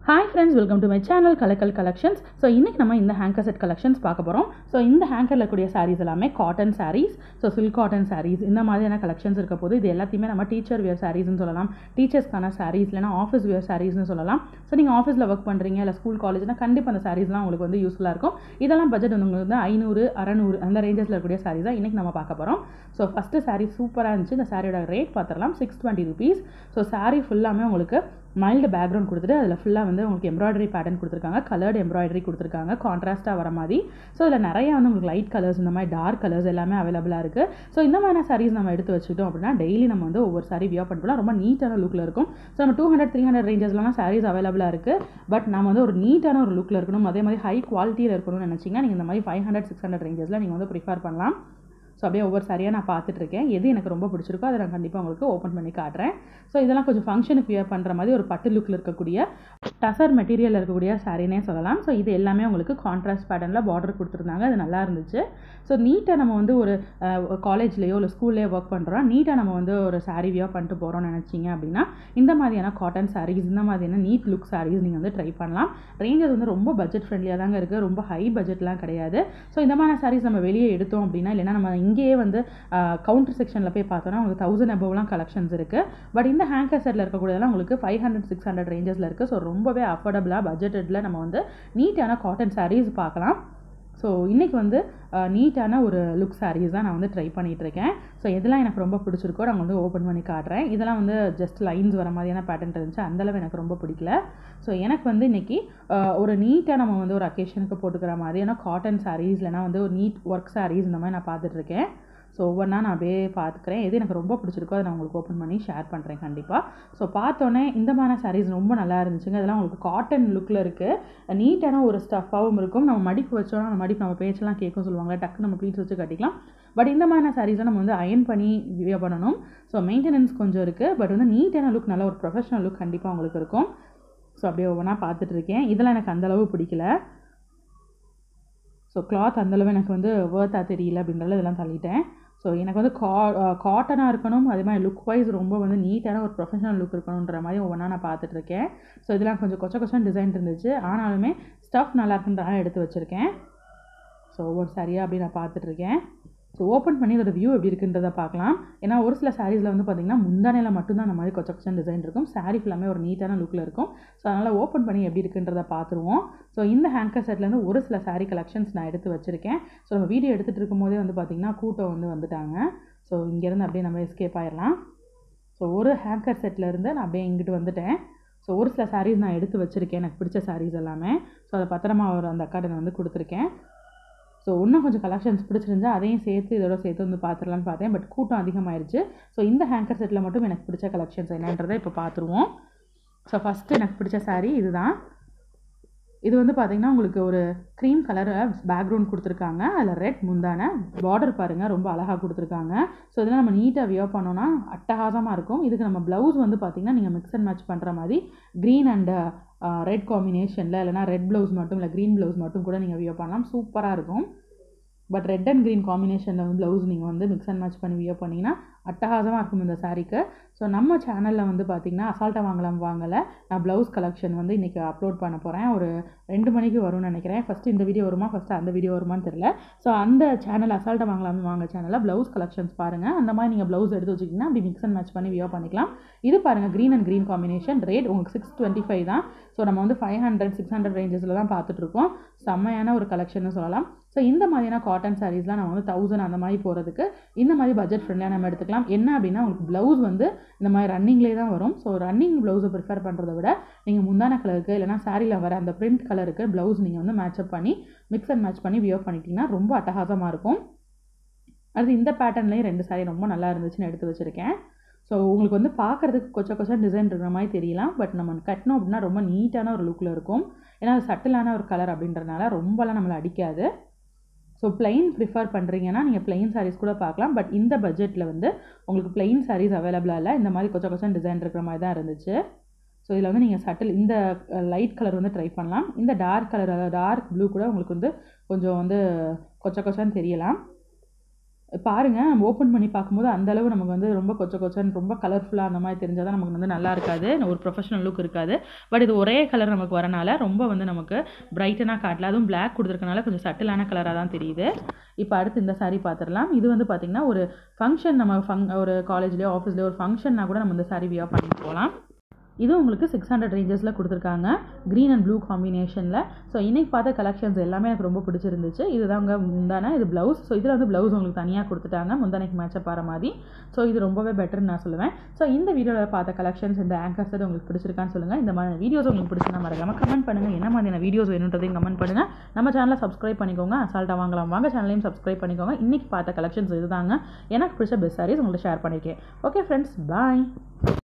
hi friends welcome to my channel Kalakkal collections so இன்றைக்கி நம்ம இந்த ஹேங்கர் செட் கலெக்ஷன்ஸ் பார்க்க போகிறோம் ஸோ இந்த ஹேங்கரில் இருக்கக்கூடிய சாரீஸ் எல்லாமே cotton sarees so silk cotton sarees இந்த மாதிரியான கலெக்ஷன்ஸ் இருக்க போது இது எல்லாத்தையுமே நம்ம டீச்சர் வியர் சாரீஸ்னு சொல்லலாம் டீச்சர்ஸ்க்கான சாரீஸ் இல்லைனா ஆஃபீஸ் வியர் சாரீஸ்னு சொல்லலாம் ஸோ நீங்கள் ஆஃபீஸில் ஒர்க் பண்ணுறீங்க இல்லை ஸ்கூல் காலேஜ்னா கண்டிப்பாக அந்த சாரீஸ்லாம் உங்களுக்கு வந்து யூஸ்ஃபுல்லாக இருக்கும் இதெல்லாம் பட்ஜெட் வந்து உங்களுக்கு வந்து ஐநூறு அறநூறு அந்த ரேஞ்சஸில் இருக்கக்கூடிய சாரீஸ் தான் இன்றைக்கி நம்ம பார்க்க போகிறோம் ஸோ ஃபஸ்ட்டு சாரீ சூப்பராக இருந்துச்சு இந்த சாரியோட ரேட் பார்த்துடலாம் six twenty rupees so saree ஃபுல்லாமே உங்களுக்கு மைல்டு பேக்ரவுண்ட் கொடுத்துட்டு அதில் ஃபுல்லாக வந்து உங்களுக்கு எம்ப்ராய்டரி பேட்டர்ன் கொடுத்துருக்காங்க கலர்டு எம்ப்ராய்டரி கொடுத்துருக்காங்க கான்ட்ராஸ்ட்டாக வர மாதிரி ஸோ இதில் நிறைய வந்து உங்களுக்கு லைட் கலர்ஸ் இந்த மாதிரி டார்க் கலர்ஸ் எல்லாமே அவைலபிளாக இருக்குது ஸோ இந்த மாதிரி சாரீஸ் நம்ம எடுத்து வச்சுக்கிட்டோம் அப்படின்னா டெய்லி நம்ம வந்து ஒவ்வொரு சாரீ வியர் பண்ணலாம் ரொம்ப நீட்டான லுக்கில் இருக்கும் ஸோ நம்ம டூ ஹண்ட்ரட் த்ரீ ஹண்ட்ரட் ரேஞ்சஸ்லாம் சாரீஸ் அவைலபிளாக இருக்குது பட் நம்ம வந்து ஒரு நீட்டான ஒரு லுக்கில் இருக்கணும் அதே மாதிரி ஹை குவாலிட்டியில் இருக்கணும்னு நினச்சிங்கன்னா நீங்கள் இந்த மாதிரி ஃபைவ் ஹண்ட்ரட் சிக்ஸ் ஹண்ட்ரட் ரேஞ்சஸில் நீங்கள் வந்து ப்ரிஃபர் பண்ணலாம் ஸோ அப்படியே ஒவ்வொரு சாரியாக நான் பார்த்துட்ருக்கேன் எது எனக்கு ரொம்ப பிடிச்சிருக்கோ அதை நான் கண்டிப்பாக உங்களுக்கு ஓப்பன் பண்ணி காட்டுறேன் ஸோ இதெல்லாம் கொஞ்சம் ஃபங்க்ஷனுக்கு வியர் பண்ணுற மாதிரி ஒரு பட்டு லுக்கில் இருக்கக்கூடிய டசர் மெட்டீரியல் இருக்கக்கூடிய சாரினே சொல்லலாம் ஸோ இது எல்லாமே உங்களுக்கு கான்ட்ராஸ்ட் பேட்டர்னில் பார்டர் கொடுத்துருந்தாங்க அது நல்லா இருந்துச்சு ஸோ நீட்டாக நம்ம வந்து ஒரு காலேஜ்லேயோ இல்லை ஸ்கூல்லேயோ ஒர்க் பண்ணுறோம் நீட்டாக நம்ம வந்து ஒரு சாரீ வியர் பண்ணிட்டு போகிறோம்னு நினச்சிங்க அப்படின்னா இந்த மாதிரியான காட்டன் சாரீஸ் இந்த மாதிரியான நீட் லுக் சாரீஸ் நீங்கள் வந்து ட்ரை பண்ணலாம் ரேஞ்சஸ் வந்து ரொம்ப பட்ஜெட் ஃப்ரெண்ட்லியாக தாங்க இருக்குது ரொம்ப ஹை பட்ஜெட்லாம் கிடையாது ஸோ இந்த மாதிரி சாரீஸ் நம்ம வெளியே எடுத்தோம் அப்படின்னா இல்லைன்னா நம்ம இங்கேயே வந்து கவுண்டர் செக்ஷனில் போய் பார்த்தோன்னா உங்களுக்கு தௌசண்ட் அபவ்லாம் கலெக்ஷன்ஸ் இருக்குது பட் இந்த ஹேங்கர் செட்டில் இருக்கக்கூடியதெல்லாம் உங்களுக்கு ஃபைவ் ஹண்ட்ரட் சிக்ஸ் ஹண்ட்ரட் ரேஞ்சஸில் இருக்குது ஸோ ரொம்பவே அஃபோர்டபுளாக பட்ஜெட்டில் நம்ம வந்து நீட்டான காட்டன் சாரீஸ் பார்க்கலாம் ஸோ இன்றைக்கி வந்து நீட்டான ஒரு லுக் சாரீஸ் தான் நான் வந்து ட்ரை பண்ணிகிட்ருக்கேன் ஸோ எதெல்லாம் எனக்கு ரொம்ப பிடிச்சிருக்கோ நான் வந்து ஓப்பன் பண்ணி காட்டுறேன் இதெல்லாம் வந்து ஜஸ்ட் லைன்ஸ் வர மாதிரியான பேட்டர்ன் இருந்துச்சு அந்தளவு எனக்கு ரொம்ப பிடிக்கல ஸோ எனக்கு வந்து இன்றைக்கி ஒரு நீட்டாக நம்ம வந்து ஒரு அக்கேஷனுக்கு போட்டுக்கிற மாதிரியான காட்டன் சாரீஸ் இல்லைனா வந்து ஒரு நீட் ஒர்க் சாரீஸ் இந்த மாதிரி நான் பார்த்துட்ருக்கேன் ஸோ ஒவ்வொன்றா நான் அப்படியே பார்த்துக்கிறேன் எது எனக்கு ரொம்ப பிடிச்சிருக்கோ அதை நான் உங்களுக்கு ஓப்பன் பண்ணி ஷேர் பண்ணுறேன் கண்டிப்பாக ஸோ பார்த்தோன்னே இந்த மாதிரி சாரீஸ் ரொம்ப நல்லா இருந்துச்சுங்க இதெல்லாம் உங்களுக்கு காட்டன் லுக்கில் இருக்குது நீட்டான ஒரு ஸ்டஃப்பாகவும் இருக்கும் நம்ம மடிப்பு வச்சோன்னா நம்ம மடிப்பு நம்ம பேச்செல்லாம் கேட்கும் சொல்லுவாங்க டக்கு நம்ம ப்ளீட்ஸ் வச்சு கட்டிக்கலாம் பட் இந்த மாதிரி சாரீஸை நம்ம வந்து அயன் பண்ணி வியர் பண்ணணும் ஸோ மெயின்டெனன்ஸ் கொஞ்சம் இருக்குது பட் வந்து நீட்டான லுக் நல்ல ஒரு ப்ரொஃபஷனல் லுக் கண்டிப்பாக உங்களுக்கு இருக்கும் ஸோ அப்படியே ஒவ்வொன்றா பார்த்துட்டு இருக்கேன் இதெல்லாம் எனக்கு அந்தளவு பிடிக்கல ஸோ கிளாத் அந்தளவு எனக்கு வந்து வேர்த்தாக தெரியல அப்படின்றத இதெல்லாம் தள்ளிட்டேன் ஸோ எனக்கு வந்து கா காட்டனாக இருக்கணும் அதே மாதிரி லுக் வைஸ் ரொம்ப வந்து நீட்டான ஒரு ப்ரொஃபஷனல் லுக் இருக்கணுன்ற மாதிரி ஒவ்வொன்றா நான் பார்த்துட்ருக்கேன் ஸோ இதெல்லாம் கொஞ்சம் கொச்ச கொச்சம் டிசைன் இருந்துச்சு ஆனாலுமே ஸ்டஃப் நல்லா இருக்குன்றதாக எடுத்து வச்சுருக்கேன் ஸோ ஒவ்வொரு சாரியாக அப்படி நான் பார்த்துட்ருக்கேன் ஸோ ஓப்பன் பண்ணி அதோட வியூ எப்படி இருக்குன்றதை பார்க்கலாம் ஏன்னா ஒரு சில சாரீஸில் வந்து பார்த்திங்கன்னா முந்தானையில் மட்டும்தான் அந்த மாதிரி கொச்ச கொச்சன் டிசைன் இருக்கும் சாரீ ஃபுல்லாமே ஒரு நீட்டான லுக்கில் இருக்கும் ஸோ அதனால் ஓப்பன் பண்ணி எப்படி இருக்குன்றதை பார்த்துருவோம் ஸோ இந்த ஹேங்கர் செட்லேருந்து ஒரு சில சாரீ கலெக்ஷன்ஸ் நான் எடுத்து வச்சுருக்கேன் ஸோ நம்ம வீடியோ எடுத்துகிட்டு இருக்கும்போதே வந்து பார்த்திங்கன்னா கூட்டம் வந்து வந்துட்டாங்க ஸோ இங்கேருந்து அப்படியே நம்ம எஸ்கேப் ஆயிடலாம் ஸோ ஒரு ஹேங்கர் செட்லேருந்து நான் அப்படியே இங்கிட்டு வந்துட்டேன் ஸோ ஒரு சில சாரீஸ் நான் எடுத்து வச்சுருக்கேன் எனக்கு பிடிச்ச சாரீஸ் எல்லாமே ஸோ அதை பத்திரமா ஒரு அந்த அக்காட்டை நான் வந்து கொடுத்துருக்கேன் ஸோ இன்னும் கொஞ்சம் கலெக்ஷன்ஸ் பிடிச்சிருந்தா அதையும் சேர்த்து இதோட சேர்த்து வந்து பார்த்துடலான்னு பார்த்தேன் பட் கூட்டம் அதிகமாயிருச்சு ஸோ இந்த ஹேங்கர் செட்டில் மட்டும் எனக்கு பிடிச்ச கலெக்ஷன்ஸ் என்னன்றதை இப்போ பார்த்துருவோம் ஸோ ஃபஸ்ட்டு எனக்கு பிடிச்ச சாரீ இதுதான் இது வந்து பார்த்திங்கன்னா உங்களுக்கு ஒரு க்ரீம் கலர் பேக்ரவுண்ட் கொடுத்துருக்காங்க அதில் ரெட் முந்தான பார்டர் பாருங்கள் ரொம்ப அழகாக கொடுத்துருக்காங்க ஸோ இதெல்லாம் நம்ம நீட்டாக வியர் பண்ணோன்னா அட்டகாசமாக இருக்கும் இதுக்கு நம்ம ப்ளவுஸ் வந்து பார்த்திங்கன்னா நீங்கள் மிக்ஸ் அண்ட் மேட்ச் பண்ணுற மாதிரி க்ரீன் அண்டு ரெட் காம்பினேஷனில் இல்லைனா ரெட் ப்ளவுஸ் மட்டும் இல்லை க்ரீன் ப்ளவுஸ் மட்டும் கூட நீங்கள் வியர் பண்ணலாம் சூப்பராக இருக்கும் பட் ரெட் அண்ட் க்ரீன் காம்பினேஷனில் வந்து ப்ளவுஸ் நீங்கள் வந்து மிக்ஸ் அண்ட் மேட்ச் பண்ணி வியர் பண்ணிங்கன்னா அட்டகாசமாக இருக்கும் இந்த சாரீக்கு ஸோ நம்ம சேனலில் வந்து பார்த்திங்கன்னா அசால்ட்டாக வாங்கலாம் வாங்கலை நான் ப்ளவுஸ் கலெக்ஷன் வந்து இன்றைக்கி அப்லோட் பண்ண போகிறேன் ஒரு ரெண்டு மணிக்கு வரும்னு நினைக்கிறேன் ஃபஸ்ட்டு இந்த வீடியோ வருமா ஃபஸ்ட்டு அந்த வீடியோ வருமான்னு தெரில ஸோ அந்த சேனல் அசால்ட்டாக வாங்கலாம் வாங்க சேனலில் ப்ளவுஸ் கலெக்ஷன்ஸ் பாருங்கள் அந்த மாதிரி நீங்கள் ப்ளவுஸ் எடுத்து வச்சிங்கன்னா அப்படி மிக்ஸ் அண்ட் மேட்ச் பண்ணி வியர் பண்ணிக்கலாம் இது பாருங்கள் green and green combination rate உங்களுக்கு சிக்ஸ் டுவெண்ட்டி ஃபைவ் தான் ஸோ நம்ம வந்து ஃபைவ் ஹண்ட்ரட் சிக்ஸ் ஹண்ட்ரட் ரேஞ்சஸில் தான் பார்த்துட்ருக்கோம் செம்மையான ஒரு கலெக்ஷன் சொல்லலாம் ஸோ இந்த மாதிரியான காட்டன் சாரீஸ்லாம் நம்ம வந்து தௌசண்ட் அந்த மாதிரி போகிறதுக்கு இந்த மாதிரி பட்ஜெட் ஃப்ரெண்ட்லியாக நம்ம எடுத்துக்கலாம் என்ன அப்படின்னா உங்களுக்கு ப்ளவுஸ் வந்து இந்த மாதிரி ரன்னிங்லேயே தான் வரும் ஸோ ரன்னிங் ப்ளவுஸை ப்ரிஃபர் பண்ணுறத விட நீங்கள் முந்தான கலருக்கு இல்லைனா சாரியில் வர அந்த பிரிண்ட் கலருக்கு ப்ளவுஸ் நீங்கள் வந்து மேட்சப் பண்ணி மிக்ஸ் அண்ட் மேட்ச் பண்ணி வியர் பண்ணிட்டீங்கன்னா ரொம்ப அட்டகாசமாக இருக்கும் அடுத்து இந்த பேட்டர்ன்லேயும் ரெண்டு சாரீ ரொம்ப நல்லா இருந்துச்சுன்னு எடுத்து வச்சுருக்கேன் ஸோ உங்களுக்கு வந்து பார்க்குறதுக்கு கொச்ச கொச்ச டிசைன் இருக்கிற மாதிரி தெரியலாம் பட் நம்ம கட்டினோம் அப்படின்னா ரொம்ப நீட்டான ஒரு லுக்கில் இருக்கும் ஏன்னா அது சட்டிலான ஒரு கலர் அப்படின்றனால ரொம்பலாம் நம்மளை அடிக்காது ஸோ பிளெயின் ப்ரிஃபர் பண்ணுறீங்கன்னா நீங்கள் பிளெயின் சாரீஸ் கூட பார்க்கலாம் பட் இந்த பட்ஜெட்டில் வந்து உங்களுக்கு பிளெயின் சாரீஸ் அவைலபிளாக இல்லை இந்த மாதிரி கொச்ச கொச்சன் டிசைன் இருக்கிற மாதிரி தான் இருந்துச்சு ஸோ இதில் வந்து நீங்கள் சட்டில் இந்த லைட் கலர் வந்து ட்ரை பண்ணலாம் இந்த டார்க் கலர் அதாவது டார்க் ப்ளூ கூட உங்களுக்கு வந்து கொஞ்சம் வந்து கொச்ச கொச்சன்னு தெரியலாம் பாருங்கள் நம்ம ஓப்பன் பண்ணி பார்க்கும்போது அந்த அளவு நமக்கு வந்து ரொம்ப கொச்ச கொச்சன்னு ரொம்ப கலர்ஃபுல்லாக அந்த மாதிரி தெரிஞ்சால் தான் நமக்கு வந்து நல்லா இருக்காது ஒரு ப்ரொஃபஷனல் லுக் இருக்காது பட் இது ஒரே கலர் நமக்கு வரனால ரொம்ப வந்து நமக்கு பிரைட்டனாக காட்டல அதுவும் பிளாக் கொடுத்துருக்கனால கொஞ்சம் சட்டிலான கலராக தான் தெரியுது இப்போ அடுத்து இந்த saree பார்த்துடலாம் இது வந்து பார்த்திங்கன்னா ஒரு ஃபங்க்ஷன் நம்ம ஃபங் ஒரு காலேஜ்லேயோ ஆஃபீஸ்லேயோ ஒரு ஃபங்க்ஷன்னா கூட நம்ம இந்த saree வியா பண்ணிட்டு போகலாம் இது உங்களுக்கு சிக்ஸ் ஹண்ட்ரட் ரேஞ்சஸில் கொடுத்துருக்காங்க க்ரீன் அண்ட் ப்ளூ காம்பினேஷனில் ஸோ இன்னைக்கு பார்த்த கலெக்ஷன்ஸ் எல்லாமே எனக்கு ரொம்ப பிடிச்சிருந்துச்சு இதுதாங்க முந்தான இது ப்ளவுஸ் ஸோ இதில் வந்து ப்ளவுஸ் உங்களுக்கு தனியாக கொடுத்துட்டாங்க முந்தானைக்கு மேட்சப் ஆகிற மாதிரி ஸோ இது ரொம்பவே பெட்டர்னு நான் சொல்லுவேன் ஸோ இந்த வீடியோவில் பார்த்த கலெக்ஷன்ஸ் இந்த ஆங்கர் செட் உங்களுக்கு பிடிச்சிருக்கான்னு சொல்லுங்கள் இந்த மாதிரி வீடியோஸ் உங்களுக்கு பிடிச்சிருந்தா மறக்காம கமெண்ட் பண்ணுங்கள் என்ன மாதிரியான வீடியோஸ் வேணுன்றதையும் கமெண்ட் பண்ணுங்கள் நம்ம சேனலை சப்ஸ்கிரைப் பண்ணிக்கோங்க அசால்ட்டாக வாங்கலாம் வாங்க சேனலையும் சப்ஸ்கிரைப் பண்ணிக்கோங்க இன்றைக்கி பார்த்த கலெக்ஷன்ஸ் இதுதாங்க எனக்கு பிடிச்ச பெஸ்ட் சாரீஸ் உங்களுக்கு ஷேர் பண்ணியிருக்கேன் ஓகே ஃப்ரெண்ட்ஸ் பாய்